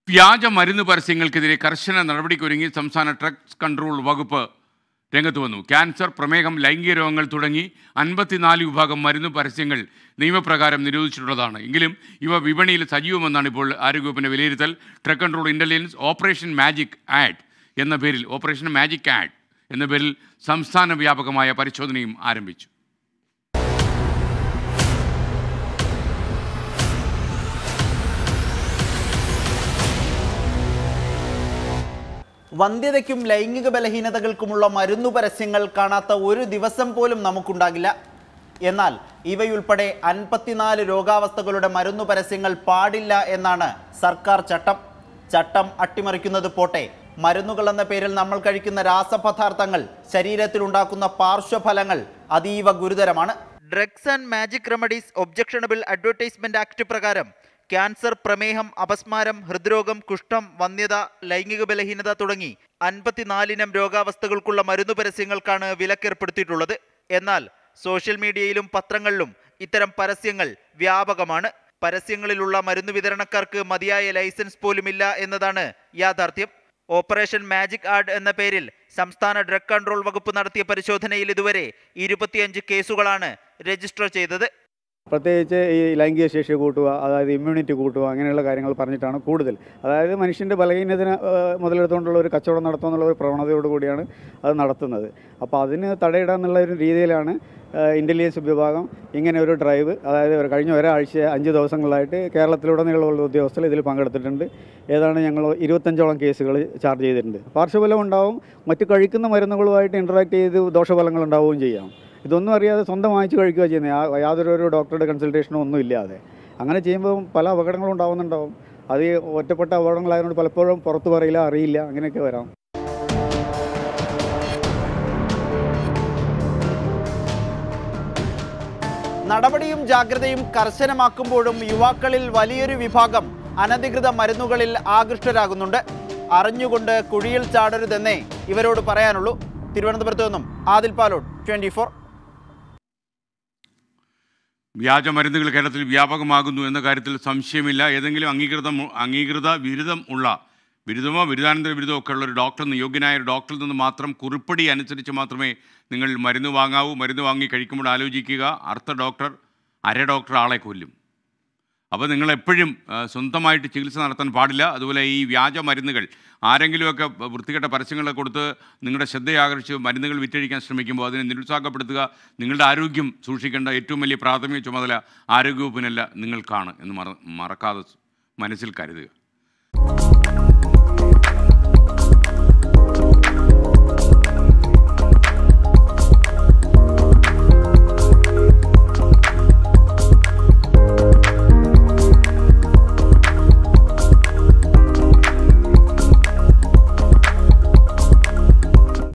വ്യാജ മരുന്ന് പരസ്യങ്ങൾക്കെതിരെ കർശന നടപടിക്കൊരുങ്ങി സംസ്ഥാന ഡ്രഗ്സ് കൺട്രോൾ വകുപ്പ് രംഗത്ത് വന്നു ക്യാൻസർ പ്രമേഹം ലൈംഗിക രോഗങ്ങൾ തുടങ്ങി അൻപത്തിനാല് വിഭാഗം മരുന്ന് പരസ്യങ്ങൾ നിയമപ്രകാരം നിരോധിച്ചിട്ടുള്ളതാണ് എങ്കിലും ഇവ വിപണിയിൽ സജീവമെന്നാണ് ഇപ്പോൾ ആരോഗ്യവകുപ്പിൻ്റെ വിലയിരുത്തൽ drug control intelligence operation magic ad എന്ന പേരിൽ ഓപ്പറേഷൻ മാജിക് ആഡ് എന്ന പേരിൽ സംസ്ഥാന വ്യാപകമായ പരിശോധനയും ആരംഭിച്ചു വന്ധ്യതയ്ക്കും ലൈംഗിക ബലഹീനതകൾക്കുമുള്ള മരുന്നു പരസ്യങ്ങൾ കാണാത്ത ഒരു ദിവസം പോലും നമുക്കുണ്ടാകില്ല എന്നാൽ ഇവയുൾപ്പെടെ അൻപത്തിനാല് രോഗാവസ്ഥകളുടെ മരുന്നു പരസ്യങ്ങൾ പാടില്ല എന്നാണ് സർക്കാർ ചട്ടം ചട്ടം അട്ടിമറിക്കുന്നത് പോട്ടെ മരുന്നുകൾ എന്ന പേരിൽ നമ്മൾ കഴിക്കുന്ന രാസപദാർത്ഥങ്ങൾ ശരീരത്തിലുണ്ടാക്കുന്ന പാർശ്വഫലങ്ങൾ അതീവ ഗുരുതരമാണ് drugs and magic remedies objectionable advertisement act പ്രകാരം ക്യാൻസർ പ്രമേഹം അപസ്മാരം ഹൃദ്രോഗം കുഷ്ഠം വന്ധ്യത ലൈംഗിക ബലഹീനത തുടങ്ങി അൻപത്തിനാലിനം രോഗാവസ്ഥകൾക്കുള്ള മരുന്നു പരസ്യങ്ങൾക്കാണ് വിലക്കേർപ്പെടുത്തിയിട്ടുള്ളത് എന്നാൽ സോഷ്യൽ മീഡിയയിലും പത്രങ്ങളിലും ഇത്തരം പരസ്യങ്ങൾ വ്യാപകമാണ് പരസ്യങ്ങളിലുള്ള മരുന്ന് വിതരണക്കാർക്ക് മതിയായ ലൈസൻസ് പോലുമില്ല എന്നതാണ് യാഥാർത്ഥ്യം ഓപ്പറേഷൻ മാജിക് ആർഡ് എന്ന പേരിൽ സംസ്ഥാന ഡ്രഗ് കൺട്രോൾ വകുപ്പ് നടത്തിയ പരിശോധനയിൽ ഇതുവരെ ഇരുപത്തിയഞ്ച് കേസുകളാണ് രജിസ്റ്റർ ചെയ്തത് പ്രത്യേകിച്ച് ഈ ലൈംഗിക ശേഷി കൂട്ടുക അതായത് ഇമ്മ്യൂണിറ്റി കൂട്ടുക അങ്ങനെയുള്ള കാര്യങ്ങൾ പറഞ്ഞിട്ടാണ് കൂടുതൽ അതായത് മനുഷ്യൻ്റെ ബലഹീനത്തിന് ഏഹ്, മുതലെടുത്തുകൊണ്ടുള്ള ഒരു കച്ചവടം നടത്തുക എന്നുള്ള ഒരു പ്രവണതയോട് കൂടിയാണ് അത് നടത്തുന്നത് അപ്പോൾ അതിന് തടയിടുക എന്നുള്ള ഒരു രീതിയിലാണ് ഇൻ്റലിജൻസ് വിഭാഗം ഇങ്ങനെ ഒരു ഡ്രൈവ് അതായത് ഒരു കഴിഞ്ഞ ഒരാഴ്ച അഞ്ച് ദിവസങ്ങളായിട്ട് കേരളത്തിലുടനീളമുള്ള ഉദ്യോഗസ്ഥർ ഇതിൽ പങ്കെടുത്തിട്ടുണ്ട് ഏതാണ് ഞങ്ങൾ ഇരുപത്തഞ്ചോളം കേസുകൾ ചാർജ് ചെയ്തിട്ടുണ്ട് പാർശ്വഫലം ഉണ്ടാവും മറ്റ് കഴിക്കുന്ന മരുന്നുകളുമായിട്ട് ഇൻട്രാക്ട് ചെയ്ത് ദോഷഫലങ്ങൾ ഉണ്ടാവുകയും ചെയ്യാം ഇതൊന്നും അറിയാതെ സ്വന്തം വാങ്ങിച്ച് കഴിക്കുക ചെയ്യുന്നത് യാ- യാതൊരു ഒരു ഡോക്ടറുടെ കൺസൾട്ടേഷനോ ഒന്നും ഇല്ലാതെ അങ്ങനെ ചെയ്യുമ്പോൾ പല അപകടങ്ങളും ഉണ്ടാവുന്നുണ്ടാവും അത് ഈ ഒറ്റപ്പെട്ട അപകടങ്ങളായതുകൊണ്ട് പലപ്പോഴും പുറത്ത് പറയില്ല അറിയില്ല അങ്ങനെയൊക്കെ വരാം നടപടിയും ജാഗ്രതയും കർശനമാക്കുമ്പോഴും യുവാക്കളിൽ വലിയൊരു വിഭാഗം അനധികൃത മരുന്നുകളിൽ ആകൃഷ്ടരാകുന്നുണ്ട് അറിഞ്ഞുകൊണ്ട് കുഴിയിൽ ചാടരുതെന്നേ ഇവരോട് പറയാനുള്ളൂ തിരുവനന്തപുരത്ത് നിന്നും ആദിൽ പാലോട് ട്വന്റി ഫോർ വ്യാജ മരുന്നുകൾ കേരളത്തിൽ വ്യാപകമാകുന്നു എന്ന കാര്യത്തിൽ സംശയമില്ല ഏതെങ്കിലും അംഗീകൃതം അംഗീകൃത ബിരുദം ഉള്ള ബിരുദമോ ബിരുദാനന്തര ബിരുദമോ ഒക്കെ ഉള്ള ഒരു ഡോക്ടറിൽ നിന്ന് യോഗ്യനായ ഒരു ഡോക്ടറിൽ നിന്ന് മാത്രം കുറിപ്പടി അനുസരിച്ച് മാത്രമേ നിങ്ങൾ മരുന്ന് വാങ്ങാവൂ മരുന്ന് വാങ്ങി കഴിക്കുമ്പോൾ ആലോചിക്കുക അർത്ഥ ഡോക്ടർ അര ഡോക്ടർ ആളെ കൊല്ലും അപ്പോൾ നിങ്ങൾ എപ്പോഴും ആ, സ്വന്തമായിട്ട് ചികിത്സ നടത്താൻ പാടില്ല അതുപോലെ ഈ വ്യാജ മരുന്നുകൾ ആരെങ്കിലുമൊക്കെ വൃത്തികെട്ട പരസ്യങ്ങളെ കൊടുത്ത് നിങ്ങളുടെ ശ്രദ്ധയാകർഷിച്ച് മരുന്നുകൾ വിറ്റഴിക്കാൻ ശ്രമിക്കുമ്പോൾ അതിനെ നിരുത്സാഹപ്പെടുത്തുക നിങ്ങളുടെ ആരോഗ്യം സൂക്ഷിക്കേണ്ട ഏറ്റവും വലിയ പ്രാഥമിക ചുമതല ആരോഗ്യവകുപ്പിനല്ല നിങ്ങൾക്കാണ് എന്ന് മറ മറക്കാതെ മനസ്സിൽ കരുതുക